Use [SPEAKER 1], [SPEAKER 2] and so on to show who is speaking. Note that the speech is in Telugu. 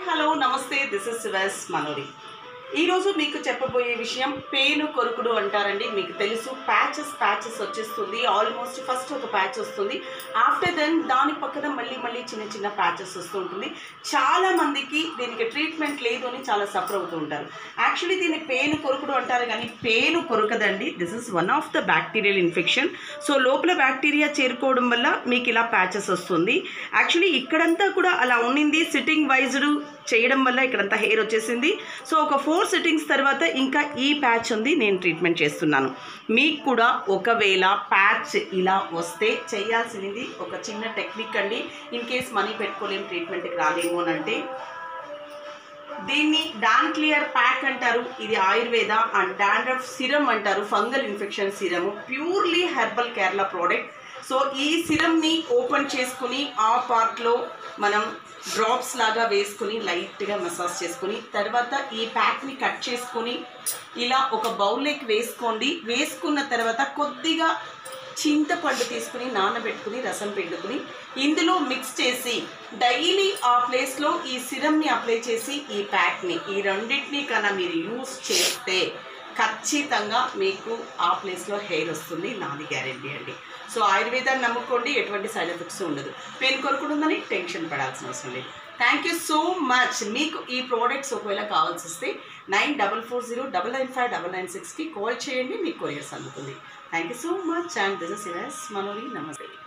[SPEAKER 1] హలో నమస్తే దిస్ ఇస్ శివాస్ మనోరి ఈరోజు మీకు చెప్పబోయే విషయం పేను కొరుకుడు అంటారండి మీకు తెలుసు ప్యాచెస్ ప్యాచెస్ వచ్చేస్తుంది ఆల్మోస్ట్ ఫస్ట్ ఒక ప్యాచ్ వస్తుంది ఆఫ్టర్ దెన్ దాని పక్కన మళ్ళీ మళ్ళీ చిన్న చిన్న ప్యాచెస్ వస్తూ ఉంటుంది చాలా మందికి దీనికి ట్రీట్మెంట్ లేదు అని చాలా సఫర్ అవుతూ ఉంటారు యాక్చువల్లీ దీన్ని పేను కొరుకుడు అంటారు కానీ పేను కొరకదండి this is one of the bacterial infection so లోపల బ్యాక్టీరియా చేరుకోవడం వల్ల మీకు ఇలా ప్యాచెస్ వస్తుంది యాక్చువల్లీ ఇక్కడంతా కూడా అలా ఉండింది సిట్టింగ్ వైజ్డ్ చేయడం వల్ల ఇక్కడంతా హెయిర్ వచ్చేసింది సో ఒక ఫోర్ సిట్టింగ్స్ తర్వాత ఇంకా ఈ ప్యాచ్ ఉంది నేను ట్రీట్మెంట్ చేస్తున్నాను మీకు కూడా ఒకవేళ ప్యాచ్ ఇలా వస్తే చేయాల్సింది ఒక చిన్న టెక్నిక్ అండి ఇన్ కేస్ మనీ పెట్టుకోలేం ట్రీట్మెంట్కి రాలేము అని అంటే దీన్ని డాన్ క్లియర్ ప్యాక్ అంటారు ఇది ఆయుర్వేద అండ్ డాండ్రఫ్ సిరమ్ అంటారు fungal infection serum purely herbal Kerala product so ఈ సిరమ్ని ఓపెన్ చేసుకుని ఆ పార్ట్లో మనం డ్రాప్స్ లాగా వేసుకుని లైట్గా మసాజ్ చేసుకుని తర్వాత ఈ ప్యాక్ని కట్ చేసుకుని ఇలా ఒక బౌల్లోకి వేసుకోండి వేసుకున్న తర్వాత కొద్దిగా చింతపండు తీసుకుని నానబెట్టుకుని రసం పిండుకుని ఇందులో మిక్స్ చేసి డైలీ ఆ ప్లేస్లో ఈ సిరమ్ని అప్లై చేసి ఈ ప్యాక్ని ఈ రెండింటిని కన్నా మీరు యూస్ చేస్తే ఖచ్చితంగా మీకు ఆ ప్లేస్లో హెయిర్ వస్తుంది నాది గ్యారెంటీ అండి సో ఆయుర్వేదాన్ని నమ్ముకోండి ఎటువంటి సైడ్ ఎఫెక్ట్స్ ఉండదు పెయిన్ కొరకు ఉందని టెన్షన్ పడాల్సిన అవసరం లేదు థ్యాంక్ యూ సో మచ్ మీకు ఈ ప్రోడక్ట్స్ ఒకవేళ కావాల్సి వస్తే nine double four zero double nine five double nine సిక్స్కి కాల్ చేయండి మీకు కొరియర్స్ అందుతుంది thank you so much and this is Manori నమస్తే